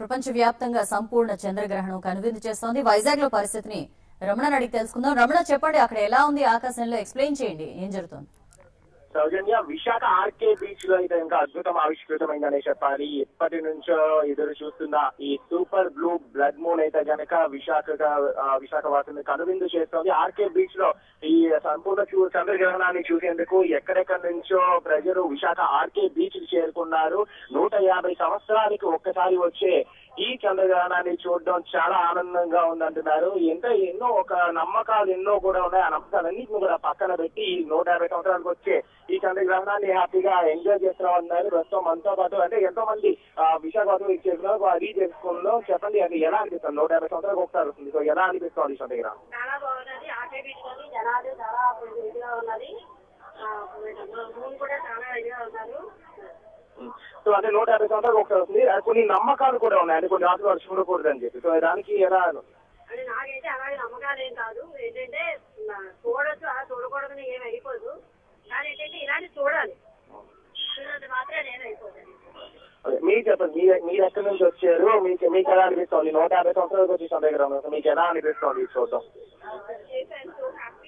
ప్రపంచవ్యాప్తంగా సంపూర్ణ చంద్రగ్రహణం కనువిందు చేస్తోంది వైజాగ్ లో పరిస్థితిని రమణ అడిగి తెలుసుకుందాం రమణ చెప్పండి అక్కడ ఎలా ఉంది ఆకాశంలో ఎక్స్ప్లెయిన్ చేయండి ఏం జరుగుతుంది సౌజన్య విశాఖ ఆర్కే బీచ్ లో అయితే ఇంకా అద్భుతం ఆవిష్కృతమైందనే చెప్పాలి ఎప్పటి నుంచో ఎదురు చూస్తున్న ఈ సూపర్ బ్లూ బ్లడ్ మూన్ అయితే గనక విశాఖగా ఆ, విశాఖ వాసుని కనువిందు చేస్తోంది ఆర్కే బీచ్ లో ఈ సంపూర్ణ చూ చంద్రగ్రహణాన్ని చూసేందుకు ఎక్కడెక్కడి నుంచో ప్రజలు విశాఖ ఆర్కే బీచ్ కి చేరుకున్నారు నూట యాభై సంవత్సరానికి ఒక్కసారి వచ్చే ఈ చంద్రగ్రహణాన్ని చూడడం చాలా ఆనందంగా ఉందంటున్నారు ఎంత ఎన్నో ఒక నమ్మకాలు ఎన్నో కూడా ఉన్నాయి ఆ నమ్మకాలన్నింటిని కూడా పక్కన పెట్టి ఈ నూట యాభై సంవత్సరాలకు వచ్చే ఈ చంద్రగ్రహణాన్ని హ్యాపీగా ఎంజాయ్ చేస్తున్నారు ప్రస్తుతం మనతో పాటు అంటే ఎంతో మంది ఆ, విశాఖపట్నం చేస్తున్నారు అది చేసుకుందాం చెప్పండి అది ఎలా అనిపిస్తుంది నూట యాభై సంవత్సరాలకు ఒకసారి వస్తుంది సో ఎలా అనిపిస్తుంది ఈ చంద్రగ్రహణం చాలా బాగున్నది ఆర్కే బీచ్ లోని జనాలు చాలా ఇదిగా ఉన్నది ఆ, మూన్ కూడా చాలా ఇదిగా ఉన్నారు సో అంటే నూట యాభై సంవత్సరాలకు ఒకసారి వస్తుంది అది కొన్ని నమ్మకాలు కూడా ఉన్నాయి అంటే కొన్ని రాత్రి వర్షం చూడకూడదు అని చెప్పి సో దానికి ఎలా అని నాకైతే అలాగే నమ్మకాలు ఏం కాదు ఏంటంటే ఆ, చూడొచ్చు అలా చూడకూడదని ఏం అయిపోదు కానీ ఏంటంటే ఇలాంటి చూడాలి చూడాలి మాత్రమే నేను అయిపోతుంది అదే, మీరు చెప్పండి మీరు మీరు ఎక్కడి నుంచి వచ్చారు మీకు మీకు ఎలా అనిపిస్తుంది నూట యాభై సంవత్సరాలకు వచ్చి చంద్రగ్రహణం సో మీకు ఎలా అనిపిస్తుంది ఇది చూద్దాం సో హ్యాపీ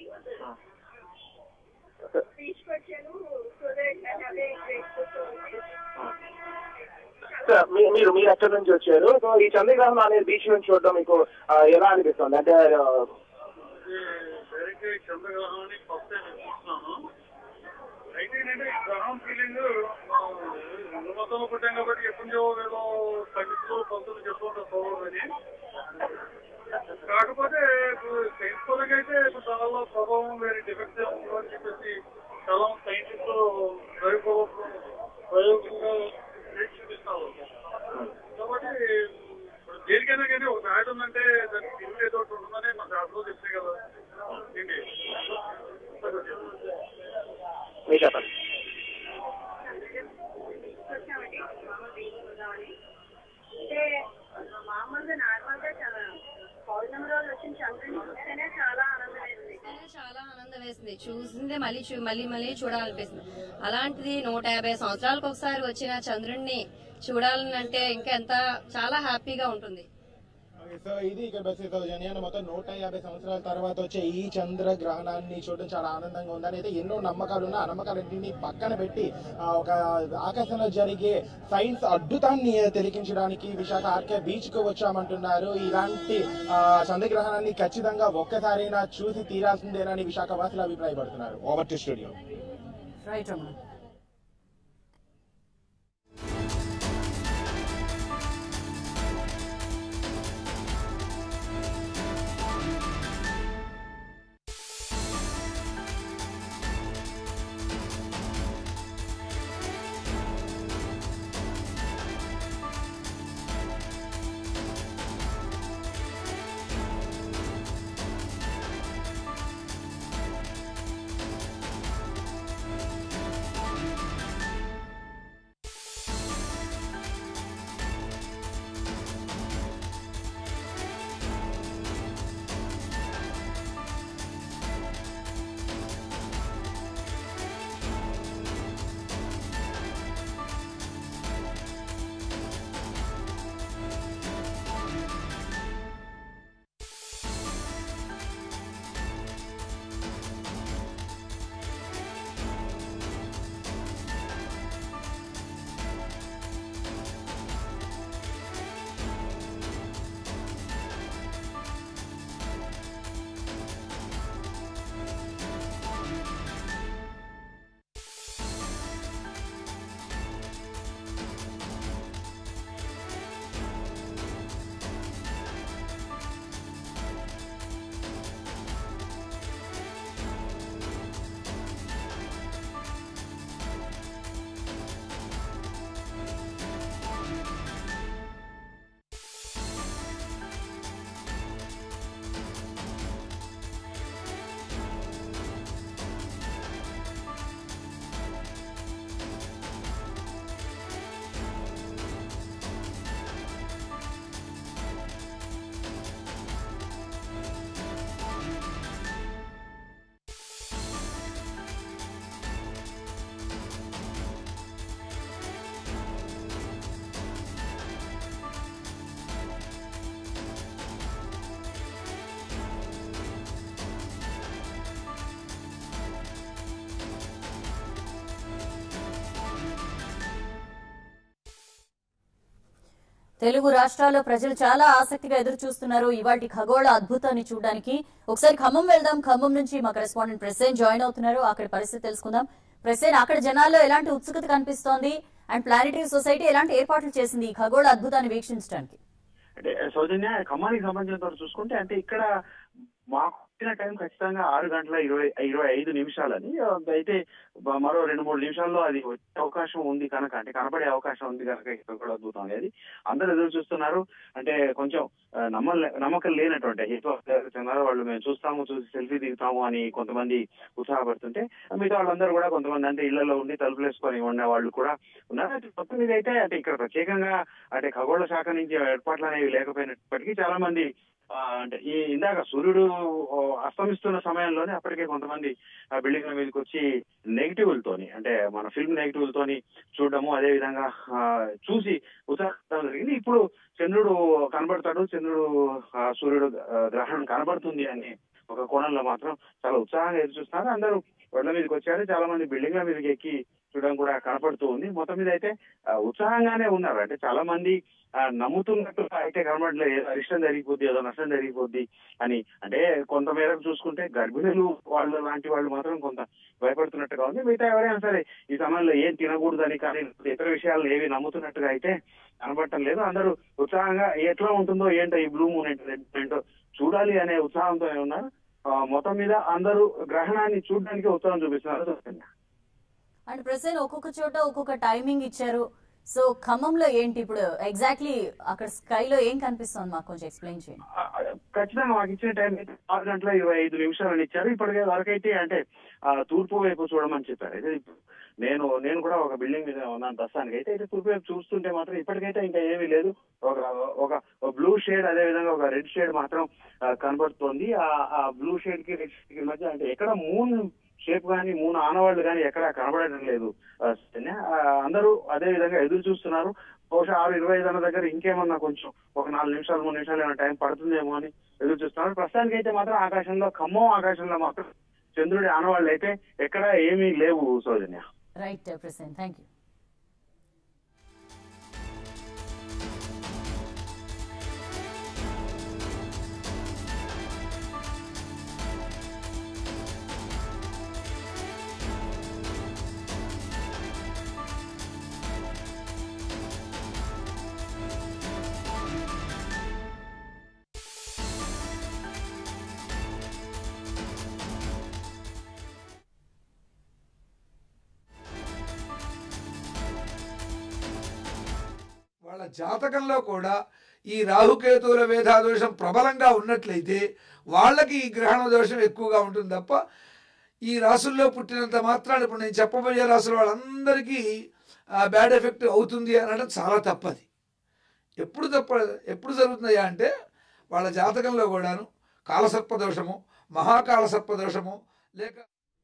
బీచ్ వచ్చాను చూడండి అదే సో మీ- మీరు మీరు ఎక్కడి నుంచి వచ్చారు సో ఈ చంద్రగ్రహణం అనేది బీచ్ నుంచి చూడడం మీకు ఆ, ఎలా అనిపిస్తుంది అంటే ఆ, డైరెక్ట్ చంద్రగ్రహణాన్ని ఫస్ట్ టైం చూస్తున్నాను అయితే ఏంటంటే ఈ గ్రహం ఫీలింగ్ హిందూ మతంలో పుట్టాం కాబట్టి ఎప్పటి నుంచో ఏదో పండితులు పంతులు చెప్తూ ఉంటారు సోదరులని కాకపోతే ఇప్పుడు సైన్స్ పరంగా అయితే ఇప్పుడు దానిలో ప్రభావం వేరే డిఫెక్ట్ ఉందో అని చెప్పేసి చాలా సైంటిస్ట్ ప్రయోగ ప్రయోగంగా చేసి చూపిస్తారు కాబట్టి ఇప్పుడు దేనికైనా కానీ ఒక బ్యాడ్ ఉందంటే దానికి తిరిగి ఏదో ఒకటి ఉంటుందని మన శాస్త్రంలో చెప్తాయి కదా ఏంటి మీరు చెప్పండి వచ్చామండి మామూలు బీచ్ చూద్దామని అంటే మామూలుగా నార్మల్ గా చాలా పౌర్ణమి రోజు వచ్చిన చంద్రుని చూస్తేనే చాలా ఆనందం వేసింది చూస్తేనే చాలా ఆనందం వేసింది చూసిందే మళ్ళీ చూ మళ్ళీ మళ్ళీ చూడాలనిపిస్తుంది అలాంటిది నూట యాభై సంవత్సరాలకు ఒకసారి వచ్చిన చంద్రుణ్ణి చూడాలని అంటే ఇంకా ఎంత చాలా హ్యాపీగా ఉంటుంది ఓకే, సో ఇది ఇక్కడ బస్ సౌజన్యాన్ని మొత్తం నూట యాభై సంవత్సరాల తర్వాత వచ్చే ఈ చంద్ర గ్రహణాన్ని చూడడం చాలా ఆనందంగా ఉందని అయితే ఎన్నో నమ్మకాలు ఉన్నాయి ఆ నమ్మకాలన్నింటినీ పక్కన పెట్టి ఆ, ఒక ఆకాశంలో జరిగే సైన్స్ అద్భుతాన్ని తిలకించడానికి విశాఖ ఆర్కే బీచ్ కు వచ్చామంటున్నారు ఇలాంటి ఆ, చంద్రగ్రహణాన్ని ఖచ్చితంగా ఒక్కసారైనా చూసి తీరాల్సిందేనని విశాఖ వాసులు అభిప్రాయపడుతున్నారు over to studio right Ramana Telugu రాష్ట్రాల్లో ప్రజలు చాలా ఆసక్తిగా ఎదురు చూస్తున్నారు ఇవాటి ఖగోళ అద్భుతాన్ని చూడడానికి ఒకసారి ఖమ్మం వెళ్దాం ఖమ్మం నుంచి మా కరెస్పాండెంట్ ప్రెసెన్ జాయిన్ అవుతున్నారు అక్కడ పరిస్థితి తెలుసుకుందాం ప్రెసెన్ అక్కడ జనాల్లో ఎలాంటి ఉత్సుకత కనిపిస్తోంది అండ్ ప్లానిటరీ సొసైటీ ఎలాంటి ఏర్పాట్లు చేసింది ఈ ఖగోళ అద్భుతాన్ని వీక్షించడానికి అంటే సౌజన్య ఖమ్మానికి సంబంధించినంత వరకు చూసుకుంటే అంటే ఇక్కడ మాకు ఇచ్చిన టైం ఖచ్చితంగా ఆరు గంటల ఇరవై ఇరవై ఐదు నిమిషాలని అయితే బ- మరో రెండు మూడు నిమిషాల్లో అది వచ్చే అవకాశం ఉంది కనుక అంటే కనపడే అవకాశం ఉంది కనుక ఇక్కడ కూడా అద్భుతం అనేది అందరు ఎదురు చూస్తున్నారు అంటే కొంచెం ఆ, నమ్మలే నమ్మకం లేనటువంటి హేతు చెందారు వాళ్ళు మేము చూస్తాము చూసి సెల్ఫీ దిగుతాము అని కొంతమంది ఉత్సాహపడుతుంటే మిగతా వాళ్ళందరూ కూడా కొంతమంది అంటే ఇళ్లలో ఉండి తలుపులు వేసుకొని ఉన్న వాళ్ళు కూడా ఉన్నారు అయితే మొత్తం మీద అయితే అంటే ఇక్కడ ప్రత్యేకంగా అంటే ఖగోళ శాఖ నుంచి ఏర్పాట్లు అనేవి లేకపోయినప్పటికీ చాలా మంది ఆ, అంటే ఈ ఇందాక సూర్యుడు ఓ, అస్తమిస్తున్న సమయంలోనే అప్పటికే కొంతమంది ఆ బిల్డింగ్ల మీదకి వచ్చి నెగిటివ్లతోని అంటే మన ఫిల్మ్ నెగిటివ్లతోని చూడడము అదే విధంగా ఆ, చూసి ఉత్సాహం జరిగింది ఇప్పుడు చంద్రుడు కనబడతాడు చంద్రుడు ఆ, సూర్యుడు ఆ, గ్రహణం కనబడుతుంది అని ఒక కోణంలో మాత్రం చాలా ఉత్సాహంగా ఎదురు చూస్తున్నారు అందరూ రోడ్ల మీదకి వచ్చారు చాలా మంది బిల్డింగ్ల మీదకి ఎక్కి చూడడం కూడా కనపడుతూ ఉంది మొత్తం మీద అయితే ఆ, ఉత్సాహంగానే ఉన్నారు అంటే చాలా మంది ఆ, నమ్ముతున్నట్టుగా అయితే కనబడలేదు ఏదో అరిష్టం జరిగిపోద్ది ఏదో నష్టం జరిగిపోద్ది అని అంటే కొంత మేరకు చూసుకుంటే గర్భిణులు వాళ్ళు లాంటి వాళ్ళు మాత్రం కొంత భయపడుతున్నట్టుగా ఉంది మిగతా ఎవరైనా సరే ఈ సమయంలో ఏం తినకూడదని కానీ ఇతర విషయాలు ఏవి నమ్ముతున్నట్టుగా అయితే కనబడటం లేదు అందరూ ఉత్సాహంగా ఎట్లా ఉంటుందో ఏంటో ఈ బ్లూ మూన్ ఏంటో ఏంటో చూడాలి అనే ఉత్సాహంతోనే ఉన్నారు ఆ, మొత్తం మీద అందరూ గ్రహణాన్ని చూడడానికి ఉత్సాహం చూపిస్తున్నారు చూస్తున్నా అండ్ ప్రెసెంట్ ఒక్కొక్క చోట ఒక్కొక్క టైమింగ్ ఇచ్చారు సో ఖమ్మంలో ఏంటి ఇప్పుడు ఎగ్జాక్ట్లీ అక్కడ స్కైలో ఏం కనిపిస్తుంది మాకు కొంచెం ఎక్స్ప్లెయిన్ చేయండి ఆ, ఖచ్చితంగా మాకు ఇచ్చిన టైం అయితే ఆరు గంటల ఇరవై ఐదు నిమిషాలని ఇచ్చారు ఇప్పటికే వరకైతే అంటే ఆ, తూర్పు వైపు చూడమని చెప్పారు అయితే ఇప్పుడు నేను నేను కూడా ఒక బిల్డింగ్ మీద ఉన్నాను ప్రస్తుతానికి అయితే అయితే తూర్పు వైపు చూస్తుంటే మాత్రం ఇప్పటికైతే ఇంకా ఏమీ లేదు ఒక ఒక బ్లూ షేడ్ అదే విధంగా ఒక రెడ్ షేడ్ మాత్రం ఆ, కనబడుతోంది ఆ ఆ బ్లూ షేడ్ కి రెడ్ షేడ్ కి మధ్య అంటే ఎక్కడ మూన్ షేప్ గానీ మూన్ ఆనవాళ్లు గానీ ఎక్కడ కనబడటం లేదు ఆ, సౌజన్య. ఆ, అందరూ అదే విధంగా ఎదురు చూస్తున్నారు బహుశా ఆరు ఇరవై ఐదు అన్న దగ్గర ఇంకేమన్నా కొంచెం ఒక నాలుగు నిమిషాలు మూడు నిమిషాలు ఏమైనా టైం పడుతుందేమో అని ఎదురు చూస్తున్నారు ప్రస్తుతానికి అయితే మాత్రం ఆకాశంలో ఖమ్మం ఆకాశంలో మాత్రం చంద్రుడి ఆనవాళ్ళు అయితే ఎక్కడ ఏమీ లేవు Soujanya right present thank you వాళ్ళ జాతకంలో కూడా ఈ రాహుకేతువుల వేధాదోషం ప్రబలంగా ఉన్నట్లయితే వాళ్ళకి ఈ గ్రహణ దోషం ఎక్కువగా ఉంటుంది తప్ప ఈ రాసుల్లో పుట్టినంత మాత్రాన ఇప్పుడు నేను చెప్పబోయే రాసుల వాళ్ళందరికీ బ్యాడ్ ఎఫెక్ట్ అవుతుంది అనడం చాలా తప్పది ఎప్పుడు తప్ప ఎప్పుడు జరుగుతుందయ్యా అంటే వాళ్ళ జాతకంలో కూడాను కాలసర్ప దోషము మహాకాల సర్ప దోషము లేక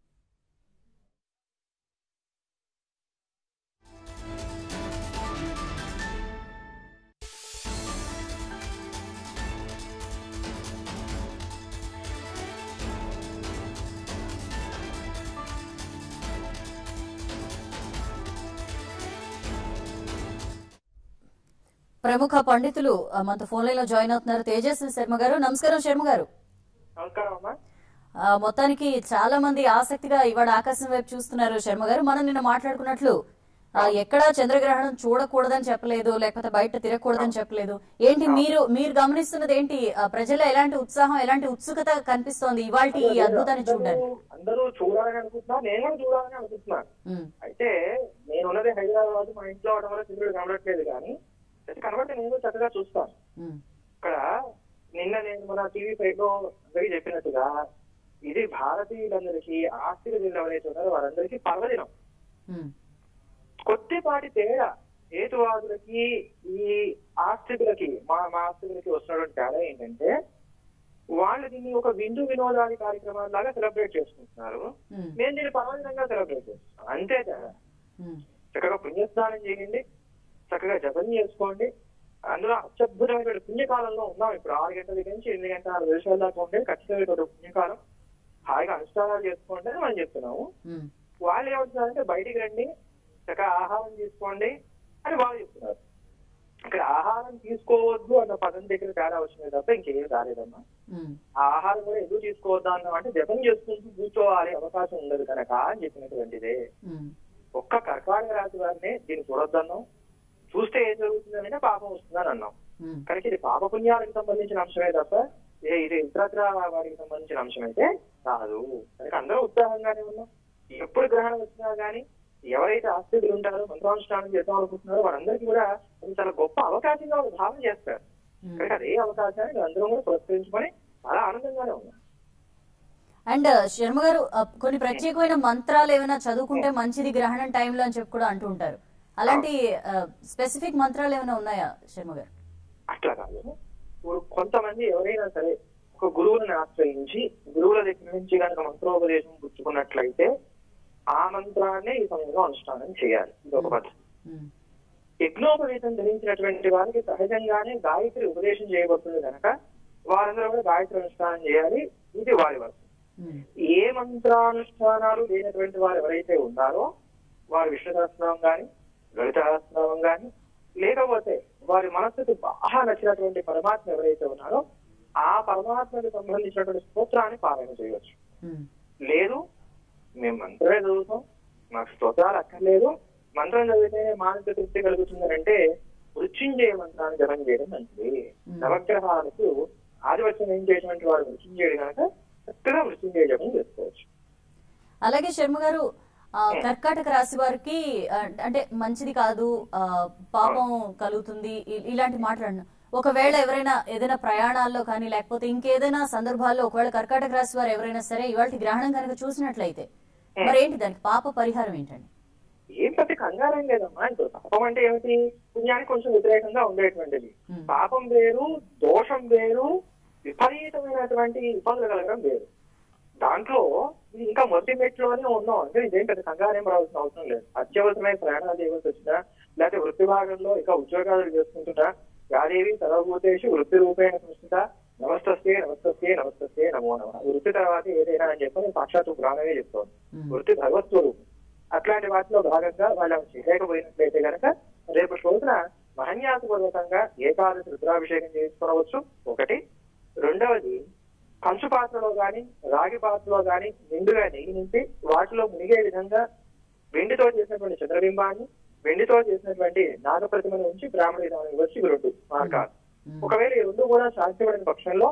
ప్రముఖ పండితులు ఆ, మనతో ఫోన్ లైన్ లో జాయిన్ అవుతున్నారు తేజస్వి శర్మ గారు నమస్కారం శర్మ గారు నమస్కారం అమ్మా ఆ, మొత్తానికి చాలా మంది ఆసక్తిగా ఇవాళ ఆకాశం వైపు చూస్తున్నారు శర్మ గారు మనం నిన్న మాట్లాడుకున్నట్లు ఆ, ఎక్కడా చంద్రగ్రహణం చూడకూడదని చెప్పలేదు లేకపోతే బయట తిరగకూడదని చెప్పలేదు ఏంటి మీరు మీరు గమనిస్తున్నది ఏంటి ఆ, ప్రజల్లో ఎలాంటి ఉత్సాహం ఎలాంటి ఉత్సుకత కనిపిస్తోంది ఇవాళ ఈ అద్భుతాన్ని చూడడానికి అందరూ చూడాలని అనుకుంటున్నా నేను కూడా చూడాలని అనుకుంటున్నాను ఉమ్, అయితే నేను ఉన్నది హైదరాబాద్ మా ఇంట్లో అవడం వల్ల చంద్రుడు కనబడట్లేదు కానీ అయితే కనబడితే నేను కూడా చక్కగా చూస్తాను ఉమ్, ఇక్కడ నిన్న నేను మన టీవీ ఫైవ్ లో అందరికీ చెప్పినట్టుగా ఇది భారతీయులందరికీ ఆస్తిక దినం ఎవరైతే ఉన్నారో వారందరికీ పర్వదినం ఉమ్, కొద్దిపాటి తేడా హేతువాదులకి ఈ ఆస్తికులకి మా మా ఆస్తికులకి వస్తున్నటువంటి తేడా ఏంటంటే వాళ్ళు దీన్ని ఒక విందు వినోదాది కార్యక్రమాల లాగా సెలబ్రేట్ చేసుకుంటున్నారు ఉమ్, మేము దీన్ని పర్వదినంగా సెలబ్రేట్ చేస్తున్నాం అంతే తేడా ఉమ్, చక్కగా పుణ్యస్నానం చేయండి చక్కగా జపం చేసుకోండి అందులో అత్యద్భుతమైన పుణ్యకాలంలో ఉన్నాం ఇప్పుడు ఆరు గంటల దగ్గర నుంచి ఎనిమిది గంటల ఆరు నిమిషాల దాకా ఉంటే ఖచ్చితంగా ఒక పుణ్యకాలం హాయిగా అనుష్ఠానాలు చేసుకోండి అని మనం చెప్తున్నాము ఉమ్, వాళ్ళు ఏమంటున్నారంటే బయటికి రండి చక్కగా ఆహారం తీసుకోండి అని వాళ్ళు చెప్తున్నారు ఇక్కడ ఆహారం తీసుకోవద్దు అన్న పదం దగ్గర తేడా వచ్చింది తప్ప ఇంకేం రాలేదమ్మా ఉమ్, ఆ ఆహారం కూడా ఎందుకు తీసుకోవద్దా అన్నాం అంటే జపం చేసుకుంటూ కూర్చోవాలి అవకాశం ఉండదు కనుక అని చెప్పినటువంటిదే ఉమ్, ఒక్క కర్కాటక రాశి వారినే దీన్ని చూడొద్దన్నాం చూస్తే ఏం జరుగుతుందంటే పాపం వస్తుందని అన్నాం ఉమ్, కనుక ఇది పాప పుణ్యాలకు సంబంధించిన అంశమే తప్ప ఏ ఇది ఇతరత్ర వారికి సంబంధించిన అంశం అయితే కాదు కనుక అందరూ ఉత్సాహంగానే ఉన్నాం ఎప్పుడు గ్రహణం వచ్చినా గానీ ఎవరైతే ఆస్తికులు ఉంటారో మంత్రానుష్ఠానం చేద్దాం అనుకుంటున్నారో వారందరికీ కూడా అది చాలా గొప్ప అవకాశంగా వాళ్ళు భావన చేస్తారు ఉమ్. కనుక అదే అవకాశాన్ని అందరం కూడా పురస్కరించుకొని చాలా ఆనందంగానే ఉన్నాం అండ్ శర్మ గారు ఆ, కొన్ని ప్రత్యేకమైన మంత్రాలు ఏమైనా చదువుకుంటే మంచిది గ్రహణం టైంలో అని చెప్పి కూడా అంటూ ఉంటారు అలాంటి స్పెసిఫిక్ మంత్రాలు ఏమైనా ఉన్నాయా శర్మ గారు అట్లా కాదు ఇప్పుడు కొంతమంది ఎవరైనా సరే ఒక గురువుని ఆశ్రయించి గురువుల దగ్గర నుంచి కనుక మంత్రోపదేశం పుచ్చుకున్నట్లయితే ఆ మంత్రాన్ని ఈ సమయంలో అనుష్ఠానం చేయాలి ఇది ఒక పద్ధతి ఉమ్, యజ్ఞోపవేతం ధరించినటువంటి వారికి సహజంగానే గాయత్రి ఉపదేశం చేయబడుతుంది కనుక వారందరూ కూడా గాయత్రి అనుష్ఠానం చేయాలి ఇది వారి వరకు ఉమ్, ఏ మంత్రానుష్ఠానాలు లేనటువంటి వారు ఎవరైతే ఉన్నారో వారు విష్ణు సహస్రనామం గాని లలిత సహస్రనామం గాని లేకపోతే వారి మనస్సుకు బాగా నచ్చినటువంటి పరమాత్మ ఎవరైతే ఉన్నారో ఆ పరమాత్మకు సంబంధించినటువంటి స్తోత్రాన్ని పారాయణ చేయవచ్చు ఉమ్, లేదు మేము మంత్రమే చదువుతాం మాకు స్తోత్రాలు అక్కర్లేదు మంత్రం చదివితేనే మానసిక తృప్తి కలుగుతుందని అంటే మృత్యుంజయ మంత్రాన్ని జపం చేయడం మంచిది నవగ్రహాలకు ఆదివచనం ఏం చేసినటువంటి వాడు మృత్యుంజయుడు కనుక చక్కగా మృత్యుంజయ జపం చేసుకోవచ్చు అలాగే శర్మ గారు ఆ, కర్కాటక రాశి వారికి ఆ, అంటే మంచిది కాదు ఆ, పాపం కలుగుతుంది ఇ- ఇలాంటి మాట్లాడిన ఒకవేళ ఎవరైనా ఏదైనా ప్రయాణాల్లో కానీ లేకపోతే ఇంకేదైనా సందర్భాల్లో ఒకవేళ కర్కాటక రాశి వారు ఎవరైనా సరే ఇవాళ గ్రహణం కనుక చూసినట్లయితే మరి ఏంటి దానికి పాప పరిహారం ఏంటండి ఏం పెద్ద కంగారం లేదమ్మా ఇప్పుడు పాపం అంటే ఏమిటి పుణ్యానికి కొంచెం వ్యతిరేకంగా ఉండేటువంటిది Hmm. పాపం వేరు దోషం వేరు విపరీతమైనటువంటి ఇబ్బందులు కలగడం వేరు దాంట్లో ఇది ఇంకా మొదటి మెట్లోనే ఉన్నాం అంటే ఇదేం పెద్ద కంగారేం రావాల్సిన అవసరం లేదు అత్యవసరమైన ప్రయాణాలు చేయవలసి వచ్చినా లేకపోతే వృత్తి భాగంలో ఇంకా ఉద్యోగాలు చేసుకుంటుంటా యాదేవి సర్వభూతేషు వృత్తి రూపేణ సంస్థ నమస్తస్తే నమస్తస్తే నమస్తస్తే నమో నమ వృత్తి తర్వాత ఏదైనా అని చెప్పని సాక్షాత్తు పురాణమే చెప్తోంది వృత్తి భగవత్ స్వరూపం అట్లాంటి వాటిలో భాగంగా వాళ్ళు అవి చేయలేకపోయినట్లయితే కనుక రేపు రోజున మహన్యాసపూర్వకంగా ఏకాదశి రుద్రాభిషేకం చేసుకోవచ్చు ఒకటి రెండవది కంచు పాత్రలో గాని రాగి పాత్రలో గాని నిండుగా నెయ్యి నింపి వాటిలో మునిగే విధంగా వెండితో చేసినటువంటి చంద్రబింబాన్ని వెండితో చేసినటువంటి నాగప్రతిమను ఉంచి బ్రాహ్మణ విధానం వచ్చి ఇవి రెండు మార్గాలు ఒకవేళ ఈ రెండు కూడా సాధ్యపడిన పక్షంలో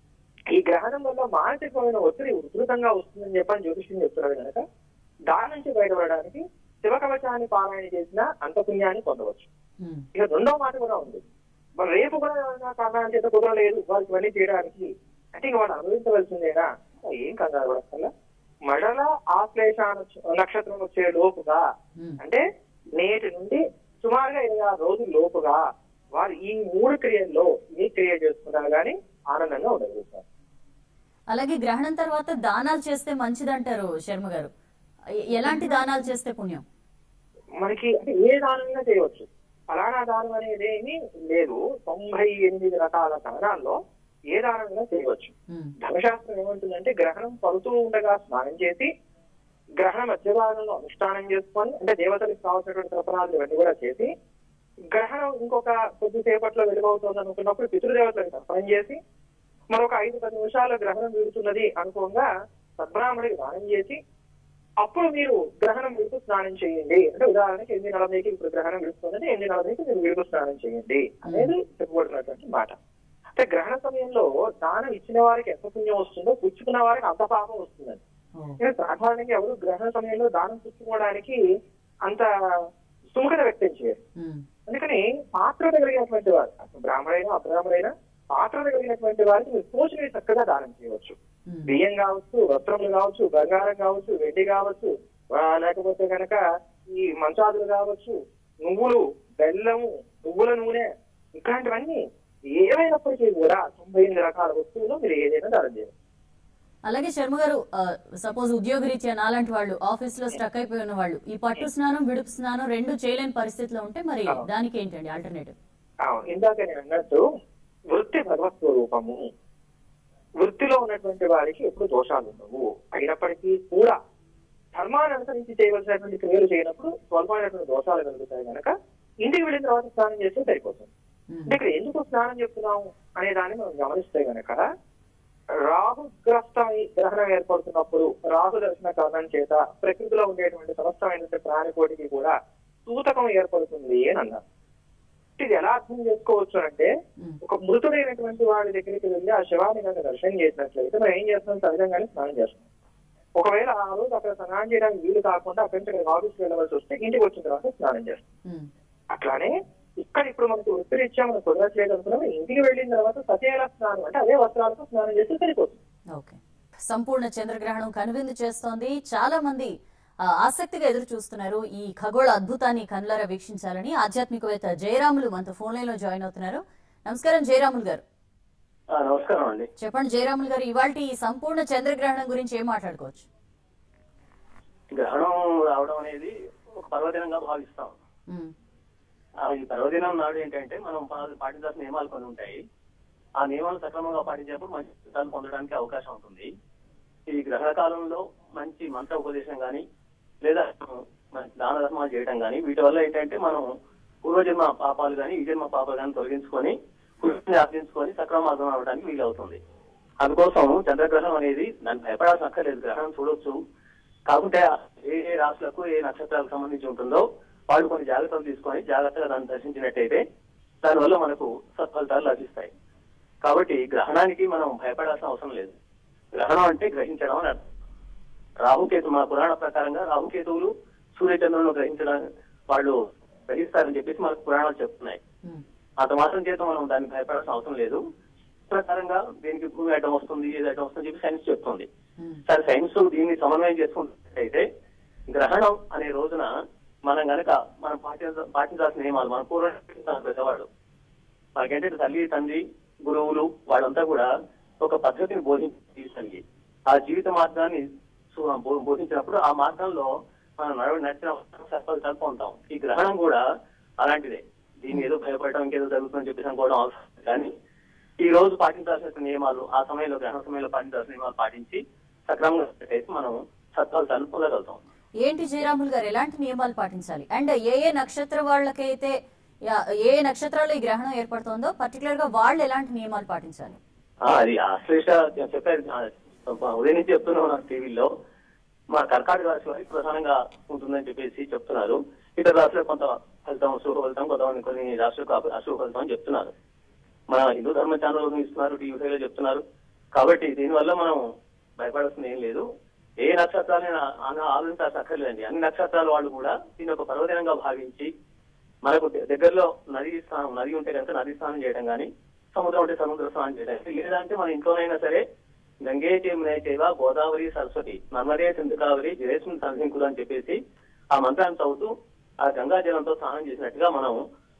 ఈ గ్రహణం వల్ల మానసికమైన ఒత్తిడి ఉధృతంగా వస్తుందని చెప్పని జ్యోతిష్యం చెప్తున్నారు కనుక దాని నుంచి బయటపడడానికి శివ కవచాన్ని పారాయణ చేసిన అంత పుణ్యాన్ని పొందవచ్చు ఉమ్, ఇక రెండో మాట కూడా ఉంది మరి రేపు కూడా ఏమైనా కారణాల చేత కుదరలేదు వారికి ఇవన్నీ చేయడానికి అంటే ఇక వాళ్ళు అనుభవించవలసిందేనా ఏం కంగారు పడక్కల్లా మడల ఆశ్లేష నక్షత్రం వచ్చే లోపుగా ఉమ్. అంటే నేటి నుండి సుమారుగా ఇరవై ఆరు రోజుల లోపుగా వారు ఈ మూడు క్రియల్లో ఏ క్రియ చేసుకున్నా గానీ ఆనందంగా ఉండగలుగుతారు అలాగే గ్రహణం తర్వాత దానాలు చేస్తే మంచిదంటారు శర్మ గారు ఎ- ఎలాంటి దానాలు చేస్తే పుణ్యం మనకి అంటే ఏ దానమైనా చేయవచ్చు ఫలానా దానం అనేది ఏమీ లేదు తొంభై ఎనిమిది రకాల దానాల్లో ఏ దానమైనా చేయవచ్చు ఉమ్, ధర్మశాస్త్రం ఏమంటుందంటే గ్రహణం పడుతూ ఉండగా స్నానం చేసి గ్రహణ మధ్య భాగంలో అనుష్ఠానం చేసుకొని అంటే దేవతలకు కావాల్సినటువంటి తర్పణాలు ఇవన్నీ కూడా చేసి గ్రహణం ఇంకొక కొద్దిసేపట్లో వెలుగవుతుంది అనుకున్నప్పుడు పితృదేవతలకు తర్పణం చేసి మరొక ఐదు పది నిమిషాల్లో గ్రహణం వీడుతున్నది అనుకోగా సద్బ్రాహ్మణికి దానం చేసి అప్పుడు మీరు గ్రహణం విడుతూ స్నానం చేయండి అంటే ఉదాహరణకి ఎనిమిది నలభైకి ఇప్పుడు గ్రహణం విడుస్తుందంటే ఎనిమిది నలభైకి మీరు విడుతూ స్నానం చేయండి అనేది చెప్పబడినటువంటి మాట అంటే గ్రహణ సమయంలో దానం ఇచ్చిన వారికి ఎంత పుణ్యం వస్తుందో పుచ్చుకున్న వారికి అంత పాపం వస్తుందని ఓ, కానీ సాధారణంగా ఎవరు గ్రహణ సమయంలో దానం పుచ్చుకోవడానికి అంత సుముఖత వ్యక్తం చేయరు ఉమ్, అందుకని పాత్రత కలిగినటువంటి వారు అసలు బ్రాహ్మణైనా అబ్రాహ్మణైనా పాత్రత కలిగినటువంటి వారికి మీరు తోచినవి చక్కగా దానం చేయవచ్చు ఉమ్, బియ్యం కావచ్చు వస్త్రములు కావచ్చు బంగారం కావచ్చు వెండి కావచ్చు ఆ, లేకపోతే కనుక ఈ మంచాదులు కావచ్చు నువ్వులు బెల్లము నువ్వుల నూనె ఇట్లాంటివన్నీ ఏమైనప్పటికీ కూడా తొంభై ఎనిమిది రకాల వస్తువులు మీరు ఏదైనా దానం చేయవచ్చు అలాగే శర్మ గారు సపోజ్ ఉద్యోగరీత్యా నాలాంటి వాళ్ళు ఆఫీస్ లో స్టక్ అయిపోయి ఉన్న వాళ్ళు ఈ పట్టు స్నానం విడుపు స్నానం రెండు చేయలేని పరిస్థితిలో ఉంటే మరి దానికి ఏంటండి ఆల్టర్నేటివ్ అవును ఇందాక నేను అన్నట్టు వృత్తి భగవత్ స్వరూపము వృత్తిలో ఉన్నటువంటి వారికి ఎప్పుడు దోషాలు ఉండవు అయినప్పటికీ కూడా ధర్మాన్ని అనుసరించి చేయవలసినటువంటి క్రియలు చేయనప్పుడు స్వల్పమైనటువంటి దోషాలు కలుగుతాయి కనుక ఇంటికి వెళ్ళిన తర్వాత స్నానం చేస్తే సరిపోతుంది ఉమ్, అంటే ఇక్కడ ఎందుకు స్నానం చెప్తున్నాం అనే దాన్ని మనం గమనిస్తే గనక రాహుగ్రస్త గ్రహణం ఏర్పడుతున్నప్పుడు రాహు దర్శన కారణం చేత ప్రకృతిలో ఉండేటువంటి సమస్తమైనటువంటి ప్రాణికోటికి కూడా సూతకం ఏర్పడుతుంది అని అన్నారు ఇది ఎలా అర్థం చేసుకోవచ్చు అంటే ఉమ్, ఒక మృతుడైనటువంటి వాడి దగ్గరికి వెళ్ళి ఆ శవాన్ని కనుక దర్శనం చేసినట్లయితే మనం ఏం చేస్తాం సహజంగానే స్నానం చేస్తాం ఒకవేళ ఆ రోజు అక్కడ స్నానం చేయడానికి వీలు కాకుండా అక్కడి నుంచి అక్కడ ఆఫీస్కి వెళ్ళవలసి వస్తే ఇంటికి వచ్చిన తర్వాత స్నానం చేస్తాం ఉమ్. అట్లానే ఇక్కడ ఇప్పుడు మనకు వృత్తిరీత్యా మనం కుదరట్లేదనుకున్నాం ఇంటికి వెళ్ళిన తర్వాత సతేల స్నానం అంటే అదే వస్త్రాలతో స్నానం చేస్తే సరిపోతుంది ఓకే సంపూర్ణ చంద్రగ్రహణం కనువిందు చేస్తోంది చాలా మంది ఆ, ఆసక్తిగా ఎదురు చూస్తున్నారు ఈ ఖగోళ అద్భుతాన్ని కనులారా వీక్షించాలని ఆధ్యాత్మికవేత్త జయరాములు మనతో ఫోన్ లైన్ లో జాయిన్ అవుతున్నారు నమస్కారం జయరాములు గారు నమస్కారం అండి చెప్పండి జయరాములు గారు ఇవాళ ఈ సంపూర్ణ చంద్రగ్రహణం గురించి ఏం మాట్లాడుకోవచ్చు గ్రహణం రావడం అనేది ఒక పర్వదినంగా భావిస్తాం ఉమ్, ఆ ఈ పర్వదినం నాడు ఏంటంటే మనం పా- పాటించాల్సిన నియమాలు కొన్ని ఉంటాయి ఆ నియమాలు సక్రమంగా పాటించేప్పుడు మంచి ఫలితాలు పొందడానికి అవకాశం ఉంటుంది ఈ గ్రహణ కాలంలో మంచి మంత్ర ఉపదేశం కానీ లేదా మంచి దాన ధర్మాలు చేయడం కానీ వీటి వల్ల ఏంటంటే మనం పూర్వజన్మ పాపాలు కానీ ఈ జన్మ పాపాలు కానీ తొలగించుకొని పురుషుని ఆర్జించుకొని సక్రమ మార్గం అవడానికి వీలవుతుంది అందుకోసం చంద్రగ్రహణం అనేది దాన్ని భయపడాల్సిన అక్కర్లేదు గ్రహణం చూడొచ్చు కాకుంటే ఏ ఏ రాశులకు ఏ నక్షత్రాలకు సంబంధించి ఉంటుందో వాళ్ళు కొన్ని జాగ్రత్తలు తీసుకొని జాగ్రత్తగా దాన్ని దర్శించినట్టయితే దానివల్ల మనకు సత్ఫలితాలు లభిస్తాయి కాబట్టి గ్రహణానికి మనం భయపడాల్సిన అవసరం లేదు గ్రహణం అంటే గ్రహించడం అని అర్థం రాహుకేతు మన పురాణ ప్రకారంగా రాహుకేతువులు సూర్యచంద్రులను గ్రహించడం వాళ్ళు గ్రహిస్తారని చెప్పేసి మనకు పురాణాలు చెప్తున్నాయి ఉమ్, అంత మాత్రం చేత మనం దాన్ని భయపడాల్సిన అవసరం లేదు ప్రకారంగా దీనికి భూమి అడ్డం వస్తుంది ఏది అడ్డం వస్తుంది చెప్పి సైన్స్ చెప్తుంది ఉమ్, సరే సైన్స్ దీన్ని సమన్వయం చేసుకున్నట్టయితే గ్రహణం అనే రోజున మనం గనక మనం పాటించ పాటించాల్సిన నియమాలు మన పూర్వం పెద్దవాళ్ళు మనకేంటంటే తల్లి తండ్రి గురువులు వాళ్ళంతా కూడా ఒక పద్ధతిని బోధించి జీవితానికి ఆ జీవిత మార్గాన్ని సు- బో- బోధించినప్పుడు ఆ మార్గంలో మనం నడవ నడిచిన సత్ఫలితాలు పొందుతాం ఈ గ్రహణం కూడా అలాంటిదే దీన్ని ఏదో భయపడటం ఇంకేదో జరుగుతుందని చెప్పేసి అనుకోవడం అవసరం లేదు. కానీ ఈ రోజు పాటించాల్సిన నియమాలు ఆ సమయంలో గ్రహణ సమయంలో పాటించాల్సిన నియమాలు పాటించి సక్రమంగా పెట్టేసి మనం సత్ఫలితాలను పొందగలుగుతాం ఏంటి జయరాములు గారు ఎలాంటి నియమాలు పాటించాలి అండ్ ఏ ఏ నక్షత్ర వాళ్ళకైతే యా- ఏ ఏ నక్షత్రాల్లో ఈ గ్రహణం ఏర్పడుతుందో పర్టికులర్ గా వాళ్ళు ఎలాంటి నియమాలు పాటించాలి ఆ, అది ఆశ్లేష చెప్పారు ఆ, ఉదయం నుంచి చెప్తున్నాం నాకు టీవీలో మా కర్కాటక రాశి వారికి ప్రధానంగా ఉంటుందని చెప్పేసి చెప్తున్నారు ఇతర రాశులకు కొంత ఫలితం శుభ ఫలితం కొంతమంది కొన్ని రాశులకు అప- అశుభ ఫలితం అని చెప్తున్నారు మన హిందూ ధర్మ ఛానల్ ఇస్తున్నారు టీవీలో చెప్తున్నారు కాబట్టి దీనివల్ల మనం భయపడాల్సింది ఏం లేదు ఏ నక్షత్రాలైనా ఆ- ఆలోచించాల్సి అక్కర్లేదండి అన్ని నక్షత్రాల వాళ్ళు కూడా దీని ఒక పర్వదినంగా భావించి మనకు ద- దగ్గరలో నది స్నానం నది ఉంటే కనుక నది స్నానం చేయడం కానీ సముద్రం ఉంటే సముద్ర స్నానం చేయడం కానీ లేదంటే మన ఇంట్లోనైనా సరే గంగే చేమునే చేవ గోదావరి సరస్వతి నర్మదే సింధు కావరి జయస్మిన్ సంధింకులు అని చెప్పేసి ఆ మంత్రాన్ని చదువుతూ ఆ గంగా జలంతో స్నానం చేసినట్టుగా మనం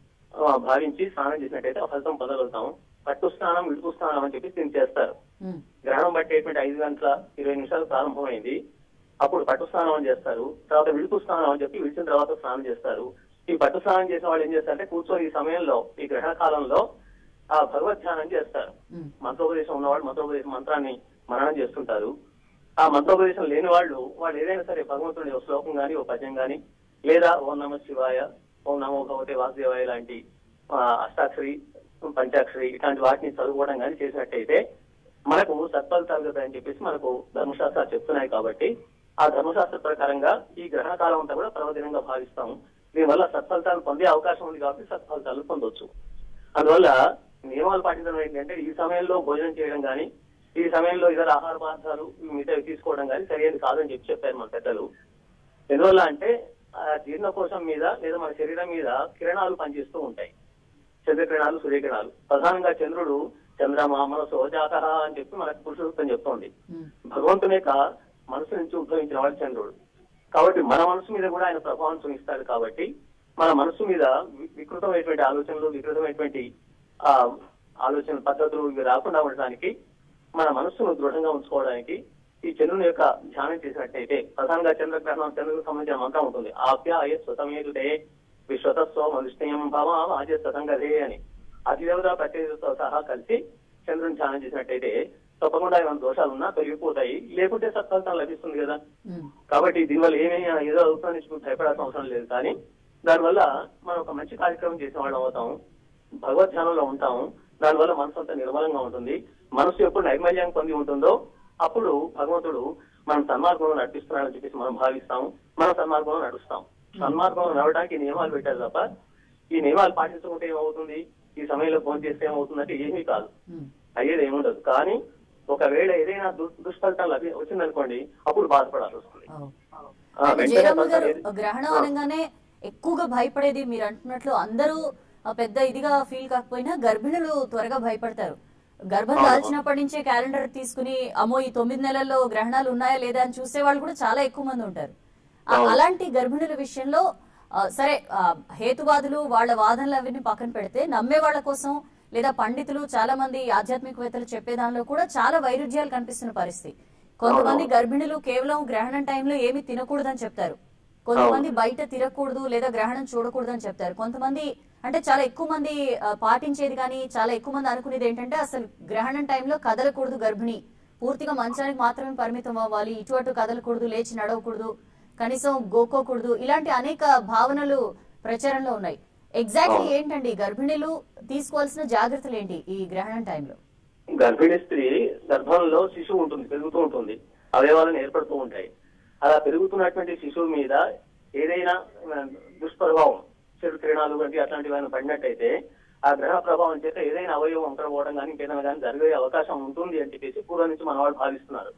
ఆ, భావించి స్నానం చేసినట్టయితే ఆ ఫలితం పొందగలుగుతాం పట్టు స్నానం విడుపు స్నానం అని చెప్పి దీన్ని చేస్తారు ఉమ్, గ్రహణం పట్టేటువంటి ఐదు గంటల ఇరవై నిమిషాలు ప్రారంభమైంది అప్పుడు పట్టు స్నానం అని చేస్తారు తర్వాత విడుపు స్నానం అని చెప్పి విడిచిన తర్వాత స్నానం చేస్తారు ఈ పట్టు స్నానం చేసిన వాళ్ళు ఏం చేస్తారంటే కూర్చొని ఈ సమయంలో ఈ గ్రహణ కాలంలో ఆ భగవద్ ధ్యానం చేస్తారు ఉమ్, మంత్రోపదేశం ఉన్నవాళ్ళు మంత్రోపదేశం మంత్రాన్ని మననం చేస్తుంటారు ఆ మంత్రోపదేశం లేని వాళ్ళు వాళ్ళు ఏదైనా సరే భగవంతుడి ఒక శ్లోకం గాని ఒక పద్యం గాని లేదా ఓం నమ శివాయ ఓం నమో భగవతే వాసుదేవాయ లాంటి ఆ, అష్టాక్షరి పంచాక్షరి ఇట్లాంటి వాటిని చదువుకోవడం కానీ చేసినట్టయితే మనకు సత్ఫలితాలు కదా అని చెప్పేసి మనకు ధర్మశాస్త్రాలు చెప్తున్నాయి కాబట్టి ఆ ధర్మశాస్త్ర ప్రకారంగా ఈ గ్రహణ కాలం అంతా కూడా పర్వదినంగా భావిస్తాం దీనివల్ల సత్ఫలితాలు పొందే అవకాశం ఉంది కాబట్టి సత్ఫలితాలు పొందొచ్చు అందువల్ల నియమాలు పాటించడం ఏంటంటే ఈ సమయంలో భోజనం చేయడం కానీ ఈ సమయంలో ఇతర ఆహార పదార్థాలు మిగతావి తీసుకోవడం కానీ సరైనది కాదని చెప్పి చెప్పారు మన పెద్దలు ఎందువల్ల అంటే ఆ జీర్ణకోశం మీద లేదా మన శరీరం మీద కిరణాలు పనిచేస్తూ ఉంటాయి చంద్రకిరణాలు సూర్యకిరణాలు ప్రధానంగా చంద్రుడు చంద్రమా మనసు జాత అని చెప్పి మనకు పురుషోత్తం చెప్తోంది ఉమ్, భగవంతుని యొక్క మనసు నుంచి ఉద్భవించిన వాడు చంద్రుడు కాబట్టి మన మనసు మీద కూడా ఆయన ప్రభావం చూపిస్తాడు కాబట్టి మన మనసు మీద వి- వికృతమైనటువంటి ఆలోచనలు వికృతమైనటువంటి ఆ ఆలోచన పద్ధతులు ఇవి రాకుండా ఉండడానికి మన మనస్సును దృఢంగా ఉంచుకోవడానికి ఈ చంద్రుని యొక్క ధ్యానం చేసినట్టయితే ప్రధానంగా చంద్రగ్రహణం చంద్రునికి సంబంధించిన మంత్రం ఉంటుంది ఆప్యాయ స్వతమేదుటే విశ్వతస్వ మనుష్యం భావ ఆజ సతంగదే అని అతిదేవత ప్రత్యేకతో సహా కలిసి చంద్రుని ధ్యానం చేసినట్టయితే తప్పకుండా ఏమైనా దోషాలు ఉన్నా తొలగిపోతాయి లేకుంటే సత్ఫలితం లభిస్తుంది కదా ఉమ్, కాబట్టి దీనివల్ల ఏమైనా ఏదో అవుతుందని చెప్పి భయపడాల్సిన అవసరం లేదు కానీ దానివల్ల మనం ఒక మంచి కార్యక్రమం చేసే వాళ్ళం అవుతాం భగవద్ ధ్యానంలో ఉంటాం దానివల్ల మనసు అంతా నిర్మలంగా ఉంటుంది మనసు ఎప్పుడు నైర్మల్యం పొంది ఉంటుందో అప్పుడు భగవంతుడు మనం సన్మార్గంలో నడిపిస్తున్నాడని చెప్పేసి మనం భావిస్తాం మనం సన్మార్గంలో నడుస్తాం సన్మార్గంలో నడవడానికి నియమాలు పెట్టారు తప్ప ఈ నియమాలు పాటించకుంటే ఏమవుతుంది ఈ సమయంలో ఫోన్ చేస్తే ఏమవుతుందంటే ఏమీ కాదు అయ్యేది ఏముండదు కానీ ఒకవేళ ఏదైనా దు- దుష్ఫలితాలు లభి వచ్చిందనుకోండి అప్పుడు బాధపడాల్సి వస్తుంది ఆ, అయితే వెంటనే జయరామ్ కొంత గారు ఏది- గ్రహణం ఆ. అనగానే ఎక్కువగా భయపడేది మీరు అంటున్నట్లు అందరూ ఆ, పెద్ద ఇదిగా ఫీల్ కాకపోయినా గర్భిణులు త్వరగా భయపడతారు గర్భం అవును. దాల్చినప్పటి నుంచే క్యాలెండర్ తీసుకుని అమ్మో ఈ తొమ్మిది నెలల్లో గ్రహణాలు ఉన్నాయా లేదా అని చూసే వాళ్ళు కూడా చాలా ఎక్కువ మంది ఉంటారు ఆ, అవును. అలాంటి గర్భిణుల విషయంలో ఆ, సరే ఆ, హేతువాదులు వాళ్ళ వాదనలు అవన్నీ పక్కన పెడితే నమ్మే వాళ్ళ కోసం లేదా పండితులు చాలా మంది ఆధ్యాత్మికవేత్తలు చెప్పే దానిలో కూడా చాలా వైరుధ్యాలు కనిపిస్తున్న పరిస్థితి కొంతమంది గర్భిణులు కేవలం గ్రహణం టైంలో ఏమి తినకూడదని చెప్తారు కొంతమంది బయట తిరగకూడదు లేదా గ్రహణం చూడకూడదు అని చెప్తారు కొంతమంది అంటే చాలా ఎక్కువ మంది ఆ, పాటించేది కానీ చాలా ఎక్కువ మంది అనుకునేది ఏంటంటే అసలు గ్రహణం టైంలో కదలకూడదు గర్భిణి పూర్తిగా మంచానికి మాత్రమే పరిమితం అవ్వాలి ఇటు అటు కదలకూడదు లేచి నడవకూడదు కనీసం గోకోకూడదు ఇలాంటి అనేక భావనలు ప్రచారంలో ఉన్నాయి ఎగ్జాక్ట్లీ ఏంటండి గర్భిణీలు తీసుకోవాల్సిన జాగ్రత్తలు ఏంటి ఈ గ్రహణం టైంలో గర్భిణీ స్త్రీ గర్భంలో శిశువు ఉంటుంది పెరుగుతూ ఉంటుంది అవయవాలను ఏర్పడుతూ ఉంటాయి అలా పెరుగుతున్నటువంటి శిశువు మీద ఏదైనా ఆ, దుష్ప్రభావం చెడు కిరణాలు వంటి అట్లాంటివి ఏమైనా పడినట్టయితే ఆ గ్రహ ప్రభావం చేత ఏదైనా అవయవం వంకర పోవడం కానీ ఇంకేదైనా కానీ జరిగే అవకాశం ఉంటుంది అని చెప్పేసి పూర్వం నుంచి మన వాళ్ళు భావిస్తున్నారు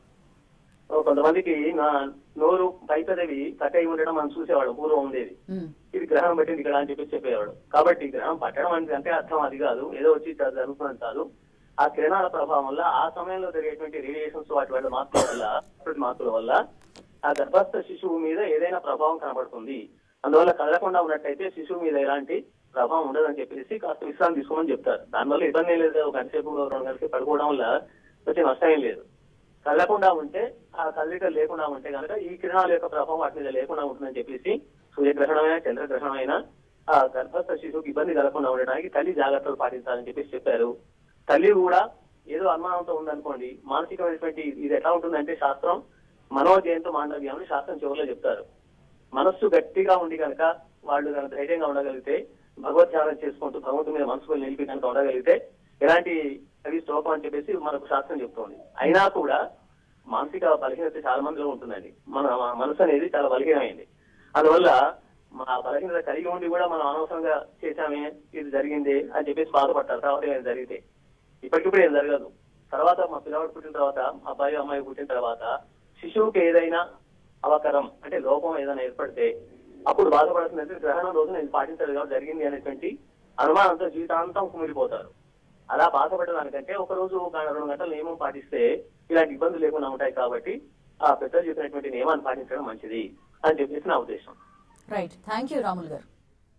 ఓ, కొంతమందికి నా నోరు పై పెదవి కట్ అయి ఉండడం మనం చూసేవాళ్ళం పూర్వం ఉండేది ఇది గ్రహణం పట్టింది ఇక్కడ అని చెప్పి చెప్పేవాడు కాబట్టి గ్రహం పట్టడం అనేది అంటే అర్థం అది కాదు ఏదో వచ్చి ఇట్లా జరుగుతున్నది కాదు ఆ కిరణాల ప్రభావం వల్ల ఆ సమయంలో జరిగేటువంటి రేడియేషన్స్ వాటి వల్ల మార్పుల వల్ల ప్రకృతి మార్పుల వల్ల ఆ గర్భస్థ శిశువు మీద ఏదైనా ప్రభావం కనబడుతుంది అందువల్ల కదలకుండా ఉన్నట్టయితే శిశువు మీద ఎలాంటి ప్రభావం ఉండదని చెప్పేసి కాస్త విశ్రాంతి తీసుకోమని చెప్తారు దానివల్ల ఇబ్బంది ఏం లేదు ఒక గంట సేపు రెండు గంటలకి పడుకోవడం వల్ల వచ్చే నష్టం ఏం లేదు కదలకుండా ఉంటే ఆ కదలిక లేకుండా ఉంటే కనుక ఈ కిరణాల యొక్క ప్రభావం వాటి మీద లేకుండా ఉంటుందని చెప్పేసి సూర్యగ్రహణమైనా చంద్రగ్రహణమైనా ఆ గర్భస్థ శిశువుకి ఇబ్బంది కలగకుండా ఉండడానికి తల్లి జాగ్రత్తలు పాటించాలని చెప్పేసి చెప్పారు తల్లి కూడా ఏదో అనుమానంతో ఉందనుకోండి మానసికమైనటువంటి ఇది ఎట్లా ఉంటుందంటే శాస్త్రం మనోజయంతో మాండవ్యం అని శాస్త్రం చివరిలో చెప్తారు మనస్సు గట్టిగా ఉండి కనుక వాళ్ళు కనుక ధైర్యంగా ఉండగలిగితే భగవద్ధ్యానం చేసుకుంటూ భగవంతు మీద మనసుకు నిలిపి కనుక ఉండగలిగితే ఎలాంటి అవి శ్లోకం అని చెప్పేసి మనకు శాస్త్రం చెప్తోంది అయినా కూడా మానసిక బలహీనత చాలా మందిలో ఉంటుందండి మన మన మనసు అనేది చాలా బలహీనమైంది అందువల్ల మా బలహీనత కలిగి ఉండి కూడా మనం అనవసరంగా చేశామే ఇది జరిగింది అని చెప్పేసి బాధపడతారు తర్వాత ఏమైనా జరిగితే ఇప్పటికిప్పుడు ఏం జరగదు తర్వాత మా పిల్లవాడు పుట్టిన తర్వాత అబ్బాయి అమ్మాయి పుట్టిన తర్వాత శిశువుకి ఏదైనా అవకరం అంటే లోపం ఏదైనా ఏర్పడితే అప్పుడు బాధపడుతుందంటే గ్రహణం రోజు నేను పాటించాలి కాబట్టి జరిగింది అనేటువంటి అనుమానంతో జీవితాంతం కుమిలిపోతారు అలా బాధపడడానికంటే ఒక రోజు ఒక రెండు గంటలు నియమం పాటిస్తే ఇలాంటి ఇబ్బందులు లేకుండా ఉంటాయి కాబట్టి ఆ పెద్దలు చెప్పినటువంటి నియమాన్ని పాటించడం మంచిది అని చెప్పేసి నా ఉద్దేశం రైట్ థ్యాంక్ యూ రాములు గారు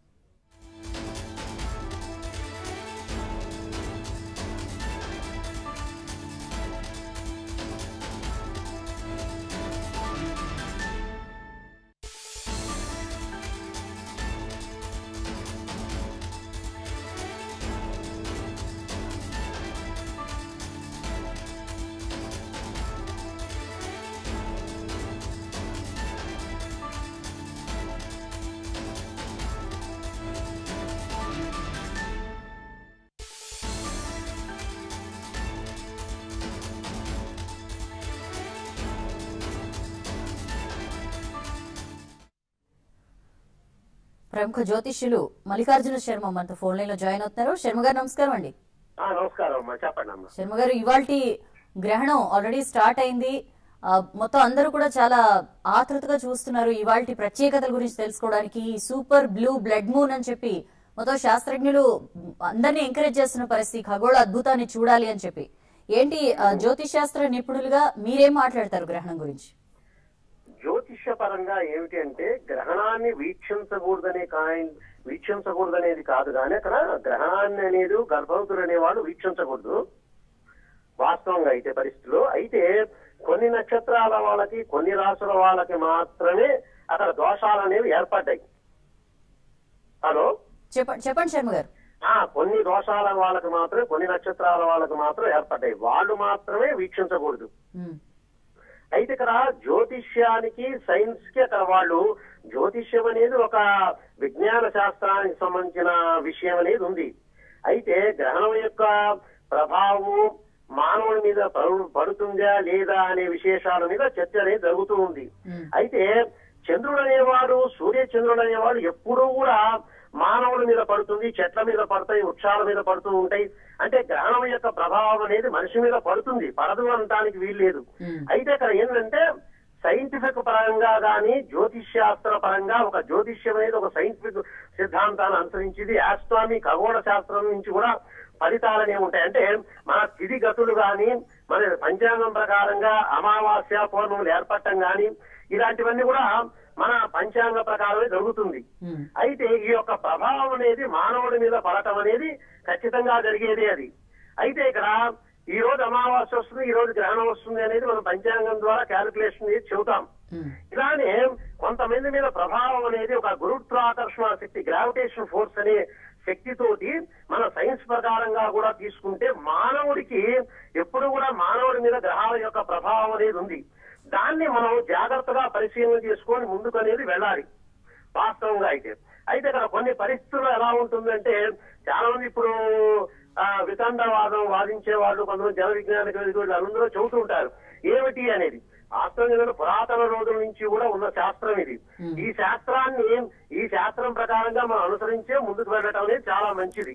ప్రముఖ జ్యోతిష్యులు మల్లికార్జున శర్మ మనతో ఫోన్ లైన్ లో జాయిన్ అవుతున్నారు శర్మ గారు నమస్కారం అండి నమస్కారం అమ్మా చెప్పండి అమ్మా శర్మ గారు ఇవాల్టి గ్రహణం ఆల్రెడీ స్టార్ట్ అయింది ఆ, మొత్తం అందరూ కూడా చాలా ఆతృతగా చూస్తున్నారు ఇవాల్టి ప్రత్యేకతల గురించి తెలుసుకోవడానికి ఈ సూపర్ బ్లూ బ్లడ్ మూన్ అని చెప్పి మొత్తం శాస్త్రజ్ఞులు అందరినీ ఎంకరేజ్ చేస్తున్న పరిస్థితి ఖగోళ అద్భుతాన్ని చూడాలి అని చెప్పి ఏంటి ఆ, జ్యోతిష్ శాస్త్ర నిపుణులుగా మీరేం మాట్లాడతారు గ్రహణం గురించి జ్యోతిష్య పరంగా ఏమిటి అంటే గ్రహణాన్ని వీక్షించకూడదనే కాయ వీక్షించకూడదనేది కాదు కానీ అక్కడ గ్రహణాన్ని అనేది గర్భవతులు అనేవాళ్ళు వీక్షించకూడదు వాస్తవంగా అయితే పరిస్థితిలో అయితే కొన్ని నక్షత్రాల వాళ్ళకి కొన్ని రాసుల వాళ్ళకి మాత్రమే అక్కడ దోషాలు అనేవి ఏర్పడ్డాయి హలో చెప్పండి చెప్పండి శర్మ గారు ఆ కొన్ని దోషాల వాళ్ళకి మాత్రమే కొన్ని నక్షత్రాల వాళ్ళకి మాత్రం ఏర్పడ్డాయి వాళ్ళు మాత్రమే వీక్షించకూడదు ఉమ్, అయితే ఇక్కడ జ్యోతిష్యానికి సైన్స్ కి అక్కడ వాళ్ళు జ్యోతిష్యం అనేది ఒక విజ్ఞాన శాస్త్రానికి సంబంధించిన విషయం అనేది ఉంది అయితే గ్రహణం యొక్క ప్రభావం మానవుడి మీద పడు- పడుతుందా లేదా అనే విశేషాల మీద చర్చ అనేది జరుగుతూ ఉంది అయితే చంద్రుడు అనేవాడు సూర్య చంద్రుడు అనేవాడు ఎప్పుడూ కూడా మానవుల మీద పడుతుంది చెట్ల మీద పడతాయి వృక్షాల మీద పడుతూ ఉంటాయి అంటే గ్రహణం యొక్క ప్రభావం అనేది మనిషి మీద పడుతుంది పడదు అనటానికి వీల్లేదు అయితే ఇక్కడ ఏంటంటే సైంటిఫిక్ పరంగా గాని జ్యోతిష్శాస్త్ర పరంగా ఒక జ్యోతిష్యం అనేది ఒక సైంటిఫిక్ సిద్ధాంతాన్ని అనుసరించింది ఆస్ట్రామీ ఖగోళ శాస్త్రం నుంచి కూడా ఫలితాలనే ఉంటాయి అంటే మన స్థితిగతులు గాని మన పంచాంగం ప్రకారంగా అమావాస్య పౌర్ణములు ఏర్పడటం గాని ఇలాంటివన్నీ కూడా మన పంచాంగ ప్రకారమే జరుగుతుంది అయితే ఈ యొక్క ప్రభావం అనేది మానవుడి మీద పడటం అనేది ఖచ్చితంగా జరిగేది అది అయితే ఇక్కడ ఈ రోజు అమావాస్య వస్తుంది ఈ రోజు గ్రహణం వస్తుంది అనేది మనం పంచాంగం ద్వారా క్యాలిక్యులేషన్ చేసి చెబుతాం ఇలానే కొంతమంది మీద ప్రభావం అనేది ఒక గురుత్వాకర్షణ శక్తి గ్రావిటేషన్ ఫోర్స్ అనే శక్తితోటి మన సైన్స్ ప్రకారంగా కూడా తీసుకుంటే మానవుడికి ఎప్పుడు కూడా మానవుడి మీద గ్రహాల యొక్క ప్రభావం అనేది ఉంది దాన్ని మనం జాగ్రత్తగా పరిశీలన చేసుకొని ముందుకు అనేది వెళ్ళాలి వాస్తవంగా అయితే అయితే ఇక్కడ కొన్ని పరిస్థితుల్లో ఎలా ఉంటుందంటే చాలా మంది ఇప్పుడు ఆ వితండవాదం వాదించే వాళ్ళు కొంతమంది జన విజ్ఞానిక వీళ్ళు అందరూ చెబుతూ ఉంటారు ఏమిటి అనేది వాస్తవంగా పురాతన రోజుల నుంచి కూడా ఉన్న శాస్త్రం ఇది ఈ శాస్త్రాన్ని ఈ శాస్త్రం ప్రకారంగా మనం అనుసరించే ముందుకు వెళ్ళటం అనేది చాలా మంచిది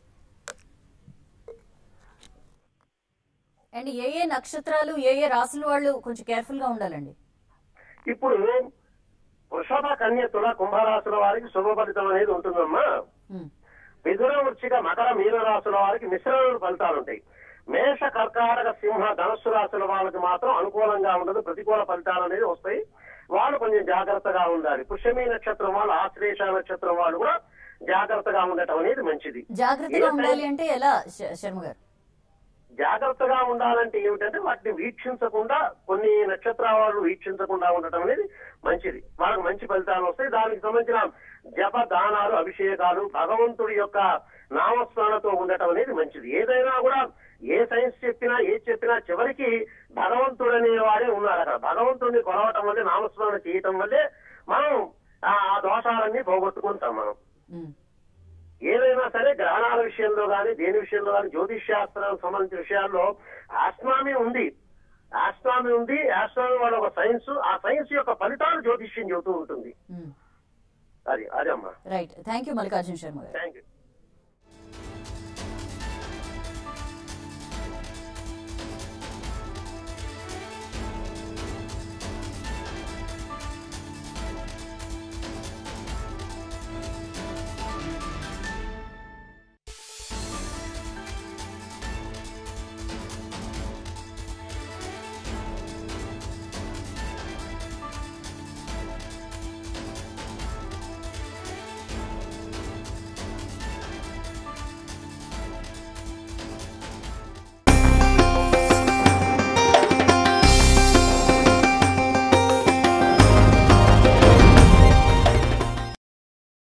అండ్ ఏ ఏ నక్షత్రాలు ఏ ఏ రాసుల వాళ్ళు కొంచెం కేర్ఫుల్ గా ఉండాలండి ఇప్పుడు వృషభ కన్య తుల కుంభరాశుల వారికి శుభ ఫలితం అనేది ఉంటుందమ్మా మిథున వృచ్చిక మకర మీన రాశుల వారికి మిశ్రమ ఫలితాలు ఉంటాయి మేష కర్కాటక సింహ ధనస్సు రాశుల వాళ్ళకి మాత్రం అనుకూలంగా ఉండదు ప్రతికూల ఫలితాలు అనేది వస్తాయి వాళ్ళు కొంచెం జాగ్రత్తగా ఉండాలి పుష్యమి నక్షత్రం వాళ్ళు ఆశ్లేష నక్షత్రం వాళ్ళు కూడా జాగ్రత్తగా ఉండటం అనేది మంచిది జాగ్రత్తగా ఏ ఉండాలి అంటే ఎలా శ- శర్మ గారు జాగ్రత్తగా ఉండాలంటే ఏమిటంటే వాటిని వీక్షించకుండా కొన్ని నక్షత్రాల వాళ్ళు వీక్షించకుండా ఉండటం అనేది మంచిది వాళ్ళకి మంచి ఫలితాలు వస్తాయి దానికి సంబంధించిన జప దానాలు అభిషేకాలు భగవంతుడి యొక్క నామస్మరణతో ఉండటం అనేది మంచిది ఏదైనా కూడా ఏ సైన్స్ చెప్పినా ఏది చెప్పినా చివరికి భగవంతుడు అనేవాడే ఉన్నారు అక్కడ భగవంతుడిని కొలవటం వల్లే నామస్మరణ చేయటం వల్లే మనం ఆ ఆ దోషాలన్నీ పోగొట్టుకుంటాం మనం ఏదైనా సరే గ్రహణాల విషయంలో కానీ దేని విషయంలో కానీ జ్యోతిష్ శాస్త్రానికి సంబంధించిన విషయాల్లో ఆస్ట్రామీ ఉంది ఆస్ట్రామీ ఉంది ఆస్ట్రామీ వాళ్ళ ఒక సైన్స్ ఆ సైన్స్ యొక్క ఫలితాలు జ్యోతిష్యం చెబుతూ ఉంటుంది అది అదే అమ్మా right thank you Mallikarjuna Sharma గారు థ్యాంక్ యూ